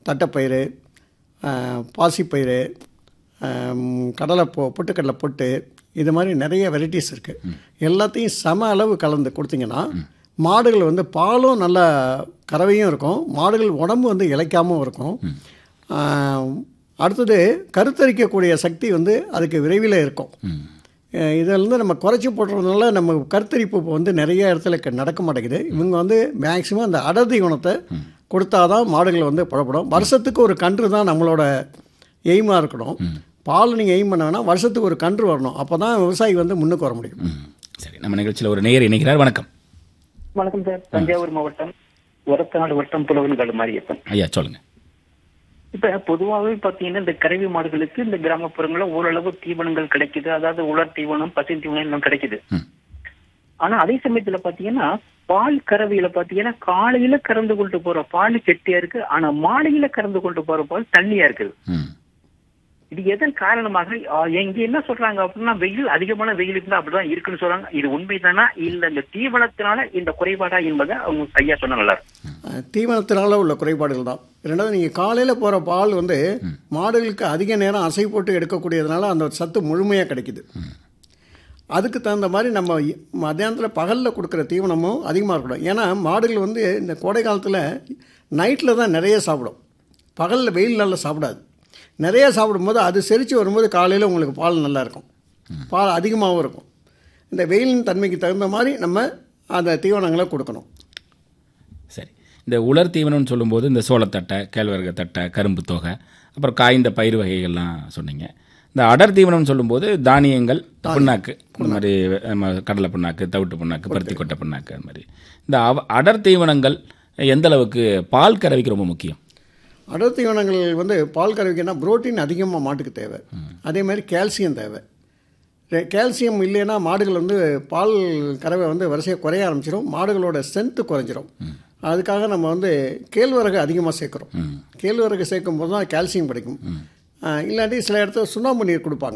தட்டைப்பயிறு அஹ், பாசிப்பயிறு அம், கடலை பொ பொட்டுக்கடலை பொட்டு இது மாதிரி நிறைய வெரைட்டிஸ் இருக்குது எல்லாத்தையும் சம அளவு கலந்து கொடுத்தீங்கன்னா மாடுகள் வந்து பாலும் நல்ல கறவையும் இருக்கும் மாடுகள் உடம்பு வந்து இளைக்காமல் இருக்கும் ஆம், அடுத்தது கருத்தரிக்கக்கூடிய சக்தி வந்து அதுக்கு விரைவில் இருக்கும் அஹ் இதில் வந்து நம்ம குறைச்சி போடுறதுனால நம்ம கருத்தரிப்பு இப்போ வந்து நிறைய இடத்துல க- நடக்க மாட்டேங்குது இவங்க வந்து மேக்சிமம் அந்த அடர் தீவனத்தை கொடுத்தாதான் மாடுகள் வந்து புறப்படும் வருஷத்துக்கு ஒரு கன்று தான் நம்மளோட எய்மாக இருக்கணும் பால் நீங்கள் எய்ம் பண்ண வேணால் வருஷத்துக்கு ஒரு கன்று வரணும் அப்போ தான் விவசாயி வந்து முன்னுக்கு வர முடியும் ம். சரி நம்ம நிகழ்ச்சியில் ஒரு நேயர் இணைகிறார் வணக்கம் வணக்கம் சார் தஞ்சாவூர் மாவட்டம் ஒரத்தநாடு வட்டம் புலவன்காடு மாரியப்பன் ஐயா சொல்லுங்க இப்ப பொதுவாகவே பாத்தீங்கன்னா இந்த கறவை மாடுகளுக்கு இந்த கிராமப்புறங்கள்ல ஓரளவு தீவனங்கள் கிடைக்குது அதாவது உலர் தீவனம் பசு தீவனம் எல்லாம் கிடைக்குது ம். ஆனா அதே சமயத்துல பாத்தீங்கன்னா பால் கறவையில பாத்தீங்கன்னா காலையில கறந்து கொண்டு போற பால் கெட்டியா இருக்கு ஆனா மாலையில கறந்து கொண்டு போற பால் தண்ணியா இருக்குது ம் இது எதன் காரணமாக ஆ, இங்க என்ன சொல்றாங்க அப்படின்னா வெயில் அதிகமான வெயில் இருந்தா அப்படிதான் இருக்குன்னு சொல்றாங்க இது உண்மைதானா இல்ல இந்த தீவனத்தினால இந்த குறைபாடா என்பதை அவங்க ஐயா சொன்னா நல்லா இருக்கும் அஹ் தீவனத்தினால உள்ள குறைபாடுகள் தான் ரெண்டாவது நீங்கள் காலையில் போகிற பால் வந்து மாடுகளுக்கு அதிக நேரம் அசை போட்டு எடுக்கக்கூடியதுனால அந்த சத்து முழுமையாக கிடைக்குது அதுக்கு தகுந்த மாதிரி நம்ம இ- மத்தியானத்தில் பகலில் கொடுக்குற தீவனமும் அதிகமாக இருக்கணும் ஏன்னா மாடுகள் வந்து இந்த கோடை காலத்தில் நைட்டில் தான் நிறைய சாப்பிடும் பகலில் வெயில் நாளில் சாப்பிடாது நிறைய சாப்பிடும்போது அது செரித்து வரும்போது காலையில் உங்களுக்கு பால் நல்லா இருக்கும் பால் அதிகமாகவும் இருக்கும் இந்த வெயிலின் தன்மைக்கு தகுந்த மாதிரி நம்ம அந்த தீவனங்களை கொடுக்கணும் சரி இந்த உலர் தீவனம்னு சொல்லும்போது இந்த சோளத்தட்டை கேழ்வரகு தட்டை கரும்பு தொகை அப்புறம் காய்ந்த பயிர் வகைகள்லாம் சொன்னீங்க இந்த அடர் தீவனம்னு சொல்லும்போது தானியங்கள் புண்ணாக்கு இந்த மாதிரி நம்ம கடலை புண்ணாக்கு தவிட்டு புண்ணாக்கு பருத்தி கொட்டை புண்ணாக்கு அந்த மாதிரி இந்த அவ- அடர் தீவனங்கள் எந்த அளவுக்கு பால் கறவைக்கு ரொம்ப முக்கியம் அடர் தீவனங்கள் வந்து பால் கறவைக்குன்னா புரோட்டீன் அதிகமாக மாட்டுக்கு தேவை அதே மாதிரி கால்சியம் தேவை ரெ- கால்சியம் இல்லைன்னா மாடுகள் வந்து பால் கறவை வந்து வரிசையாக குறைய ஆரம்பிச்சிடும் மாடுகளோட ஸ்ட்ரென்த்து குறைஞ்சிரும் அதுக்காக நம்ம வந்து கேழ்வரகு அதிகமாக சேர்க்குறோம் கேழ்வரகு சேர்க்கும் போது தான் கால்சியம் கிடைக்கும் ஆஹ் இல்லாட்டி சில இடத்துல சுண்ணாம்பு நீர் கொடுப்பாங்க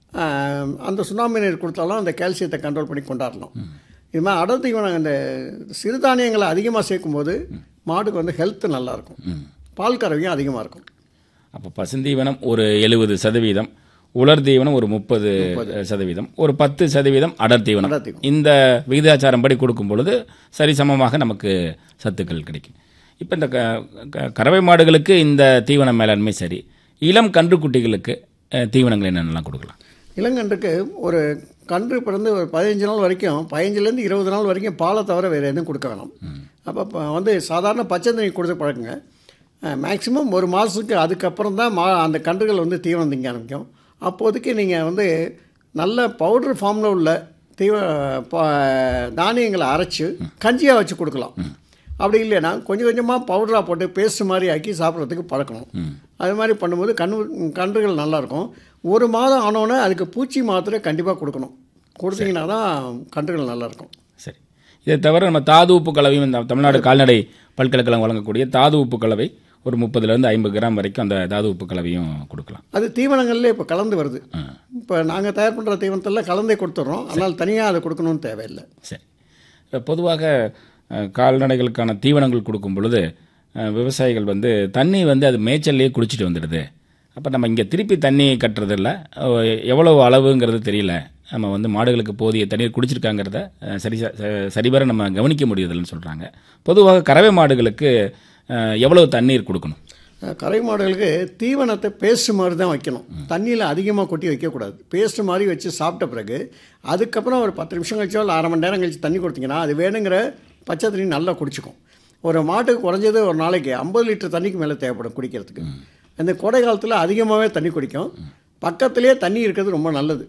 ஆஹ் அந்த சுண்ணாம்பு நீர் கொடுத்தாலும் அந்த கால்சியத்தை கண்ட்ரோல் பண்ணி கொண்டாடலாம் இது மாதிரி அடர் தீவனம் இந்த சிறுதானியங்களை அதிகமாக சேர்க்கும்போது மாடுக்கு வந்து ஹெல்த்து நல்லாயிருக்கும் பால் கறவையும் அதிகமாக இருக்கும் அப்போ பசுந்தீவனம் ஒரு எழுபது சதவீதம் உலர் தீவனம் ஒரு முப்பது சதவீதம் ஒரு பத்து சதவீதம் அடர் தீவனம் அடர் தீவனம். இந்த விகிதாச்சாரம் படி கொடுக்கும் பொழுது சரிசமமாக நமக்கு சத்துக்கள் கிடைக்கும் இப்போ இந்த க க- கறவை மாடுகளுக்கு இந்த தீவன மேலாண்மை சரி இளம் கன்றுக்குட்டிகளுக்கு அஹ், தீவனங்கள் என்னென்னலாம் கொடுக்கலாம் இளங்கன்றுக்கு ஒரு கன்று பிறந்து ஒரு பதினஞ்சு நாள் வரைக்கும் பதினஞ்சுலேருந்து இருபது நாள் வரைக்கும் பாலை தவிர வேறு எதுவும் கொடுக்க வேணாம் அப்போ இப்போ வந்து சாதாரண பச்சை தண்ணி கொடுத்து பழக்குங்க மேக்ஸிமம் ஒரு மாதத்துக்கு அதுக்கப்புறம் தான் மா அந்த கன்றுகள் வந்து தீவனம் திங்க ஆரம்பிக்கும் அப்போதைக்கு நீங்கள் வந்து நல்ல பவுடர் ஃபார்மில் உள்ள தீவ ப- தானியங்களை அரைச்சி கஞ்சியாக வச்சு கொடுக்கலாம் அப்படி இல்லைன்னா கொஞ்சம் கொஞ்சமாக பவுடராக போட்டு பேஸ்ட் மாதிரி ஆக்கி சாப்பிட்றதுக்கு பழக்கணும் அது மாதிரி பண்ணும்போது கன்று கன்றுகள் நல்லாயிருக்கும் ஒரு மாதம் ஆனோன்னே அதுக்கு பூச்சி மாத்திரை கண்டிப்பாக கொடுக்கணும் கொடுத்தீங்கன்னா தான் கன்றுகள் நல்லாயிருக்கும் சரி இதை தவிர நம்ம தாது உப்பு கலவையும் இந்த தமிழ்நாடு கால்நடை பல்கலைக்கழகம் வழங்கக்கூடிய தாது உப்பு கலவை ஒரு முப்பதுலேருந்து ஐம்பது கிராம் வரைக்கும் அந்த தாது உப்பு கலவையும் கொடுக்கலாம் அது தீவனங்கள்லேயே இப்போ கலந்து வருது இப்போ நாங்கள் தயார் பண்ணுற தீவனத்தில் கலந்தே கொடுத்துட்றோம் அதனால் தனியாக அதை கொடுக்கணும்னு தேவையில்லை சரி இப்ப பொதுவாக அஹ், கால்நடைகளுக்கான தீவனங்கள் கொடுக்கும் பொழுது அஹ், விவசாயிகள் வந்து தண்ணி வந்து அது மேய்ச்சல்லையே குடிச்சிட்டு வந்துடுது அப்போ நம்ம இங்கே திருப்பி தண்ணி கட்டுறதில்ல அஹ், எவ்வளவு அளவுங்கிறது தெரியல நம்ம வந்து மாடுகளுக்கு போதிய தண்ணீர் குடிச்சிருக்காங்கிறத அஹ், சரி ச- சரிவர நம்ம கவனிக்க முடியுதில்லைன்னு சொல்கிறாங்க பொதுவாக கறவை மாடுகளுக்கு அஹ், எவ்வளவு தண்ணீர் கொடுக்கணும் அஹ் கறவை மாடுகளுக்கு தீவனத்தை பேஸ்ட் மாதிரி தான் வைக்கணும் தண்ணியில் அதிகமாக கொட்டி வைக்கக்கூடாது பேஸ்ட் மாதிரி வச்சு சாப்பிட்ட பிறகு அதுக்கப்புறம் ஒரு பத்து நிமிஷம் கழிச்சோ இல்லை அரை மணி நேரம் கழிச்சு தண்ணி கொடுத்தீங்கன்னா அது வேணுங்கிற பச்சை தண்ணி நல்லா குடிச்சுக்கும் ஒரு மாட்டுக்கு குறைஞ்சது ஒரு நாளைக்கு ஐம்பது லிட்டர் தண்ணிக்கு மேலே தேவைப்படும் குடிக்கிறதுக்கு இந்த கோடை காலத்தில் அதிகமாகவே தண்ணி குடிக்கும் பக்கத்துலேயே தண்ணி இருக்கிறது ரொம்ப நல்லது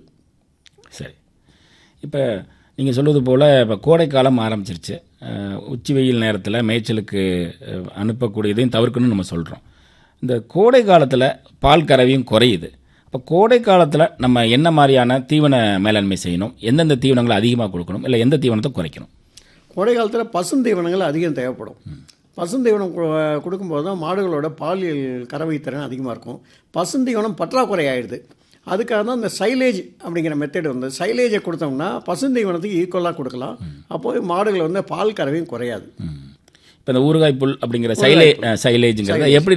சரி இப்போ நீங்கள் சொல்வது போல் இப்போ கோடைக்காலம் ஆரம்பிச்சிருச்சு அஹ், உச்சி வெயில் நேரத்தில் மேய்ச்சலுக்கு அஹ், அனுப்பக்கூடியதையும் தவிர்க்கணும்னு நம்ம சொல்கிறோம் இந்த கோடை காலத்தில் பால் கறவையும் குறையுது அப்போ கோடை காலத்தில் நம்ம என்ன மாதிரியான தீவன மேலாண்மை செய்யணும் எந்தெந்த தீவனங்களை அதிகமாக கொடுக்கணும் இல்லை எந்த தீவனத்தை குறைக்கணும் கோடை காலத்தில் பசுந்தீவனங்கள் அதிகம் தேவைப்படும் பசுந்தீவனம் கு- கொடுக்கும்போது தான் மாடுகளோட பாலியல் கறவை திறன் அதிகமாக இருக்கும் பசுந்தீவனம் பற்றாக்குறை ஆயிடுது அதுக்காக தான் இந்த சைலேஜ் அப்படிங்கிற மெத்தட் வந்து சைலேஜை கொடுத்தோம்னா பசுந்தீவனத்துக்கு ஈக்குவலாக கொடுக்கலாம் அப்போது மாடுகள் வந்து பால் கறவையும் குறையாது இப்போ இந்த ஊறுகாய் புல் அப்படிங்கிற சைலே சைலேஜுங்கிறத எப்படி